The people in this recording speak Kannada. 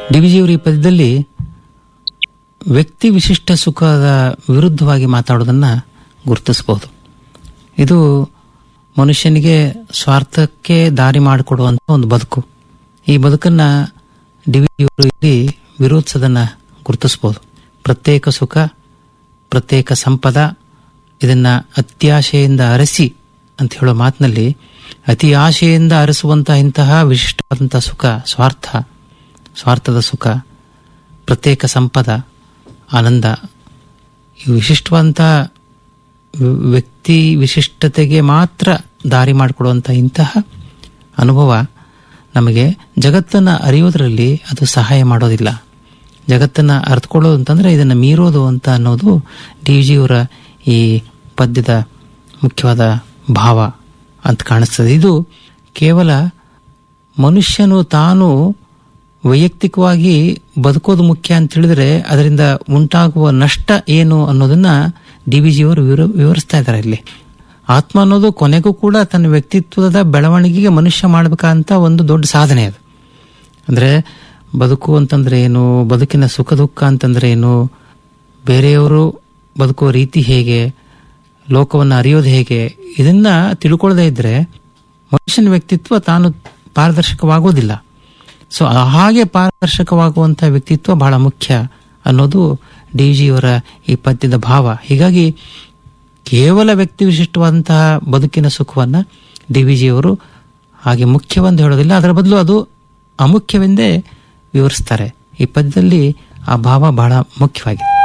ಡಿ ವಿ ಜಿಯವರು ಈ ಪದ್ಯದಲ್ಲಿ ವ್ಯಕ್ತಿ ವಿಶಿಷ್ಟ ಸುಖದ ವಿರುದ್ಧವಾಗಿ ಮಾತಾಡೋದನ್ನ ಗುರುತಿಸಬಹುದು ಇದು ಮನುಷ್ಯನಿಗೆ ಸ್ವಾರ್ಥಕ್ಕೆ ದಾರಿ ಮಾಡಿಕೊಡುವಂತ ಒಂದು ಬದುಕು ಈ ಬದುಕನ್ನ ಡಿ ವಿ ಜಿಯವರು ಇಲ್ಲಿ ವಿರೋಧಿಸೋದನ್ನ ಗುರುತಿಸಬಹುದು ಪ್ರತ್ಯೇಕ ಸುಖ ಪ್ರತ್ಯೇಕ ಸಂಪದ ಇದನ್ನ ಅತ್ಯಾಶೆಯಿಂದ ಅರಸಿ ಅಂತ ಹೇಳೋ ಮಾತಿನಲ್ಲಿ ಅತಿ ಆಶೆಯಿಂದ ಅರಸುವಂತಹ ಇಂತಹ ವಿಶಿಷ್ಟವಾದಂತಹ ಸುಖ ಸ್ವಾರ್ಥ ಸ್ವಾರ್ಥದ ಸುಖ ಪ್ರತ್ಯೇಕ ಸಂಪದ ಆನಂದ ಈ ವಿಶಿಷ್ಟವಾದಂತಹ ವ್- ವ್ಯಕ್ತಿ ವಿಶಿಷ್ಟತೆಗೆ ಮಾತ್ರ ದಾರಿ ಮಾಡಿಕೊಡುವಂಥ ಇಂತಹ ಅನುಭವ ನಮಗೆ ಜಗತ್ತನ್ನು ಅರಿಯೋದ್ರಲ್ಲಿ ಅದು ಸಹಾಯ ಮಾಡೋದಿಲ್ಲ ಜಗತ್ತನ್ನು ಅರ್ಥಕೊಳ್ಳೋದು ಅಂತಂದ್ರೆ ಇದನ್ನು ಮೀರೋದು ಅಂತ ಅನ್ನೋದು ಡಿ ಜಿಯವರ ಈ ಪದ್ಯದ ಮುಖ್ಯವಾದ ಭಾವ ಅಂತ ಕಾಣಿಸ್ತದೆ ಇದು ಕೇವಲ ಮನುಷ್ಯನು ತಾನು ವೈಯಕ್ತಿಕವಾಗಿ ಬದುಕೋದು ಮುಖ್ಯ ಅಂತ ಹೇಳಿದ್ರೆ ಅದರಿಂದ ಉಂಟಾಗುವ ನಷ್ಟ ಏನು ಅನ್ನೋದನ್ನ ಡಿ ವಿ ಜಿಯವರು ವಿವರ- ವಿವರಿಸ್ತಾ ಇದ್ದಾರೆ ಇಲ್ಲಿ ಆತ್ಮ ಅನ್ನೋದು ಕೊನೆಗೂ ಕೂಡ ತನ್ನ ವ್ಯಕ್ತಿತ್ವದ ಬೆಳವಣಿಗೆಗೆ ಮನುಷ್ಯ ಮಾಡಬೇಕಂತ ಒಂದು ದೊಡ್ಡ ಸಾಧನೆ ಅದು ಅಂದ್ರೆ ಬದುಕು ಅಂತಂದ್ರೆ ಏನು ಬದುಕಿನ ಸುಖ ದುಃಖ ಅಂತಂದ್ರೆ ಏನು ಬೇರೆಯವರು ಬದುಕುವ ರೀತಿ ಹೇಗೆ ಲೋಕವನ್ನು ಅರಿಯೋದು ಹೇಗೆ ಇದನ್ನ ತಿಳ್ಕೊಳ್ಳದೇ ಇದ್ರೆ ಮನುಷ್ಯನ ವ್ಯಕ್ತಿತ್ವ ತಾನು ಪಾರದರ್ಶಕವಾಗೋದಿಲ್ಲ ಸೊ ಹಾಗೆ ಪಾರದರ್ಶಕವಾಗುವಂಥ ವ್ಯಕ್ತಿತ್ವ ಬಹಳ ಮುಖ್ಯ ಅನ್ನೋದು ಡಿ ಜಿಯವರ ಈ ಪದ್ಯದ ಭಾವ ಹೀಗಾಗಿ ಕೇವಲ ವ್ಯಕ್ತಿ ವಿಶಿಷ್ಟವಾದಂತಹ ಬದುಕಿನ ಸುಖವನ್ನ ಡಿ ವಿ ಜಿಯವರು ಹಾಗೆ ಮುಖ್ಯವೆಂದು ಹೇಳೋದಿಲ್ಲ ಅದರ ಬದಲು ಅದು ಅಮುಖ್ಯವೆಂದೇ ವಿವರಿಸ್ತಾರೆ ಈ ಪದ್ಯದಲ್ಲಿ ಆ ಭಾವ ಬಹಳ ಮುಖ್ಯವಾಗಿದೆ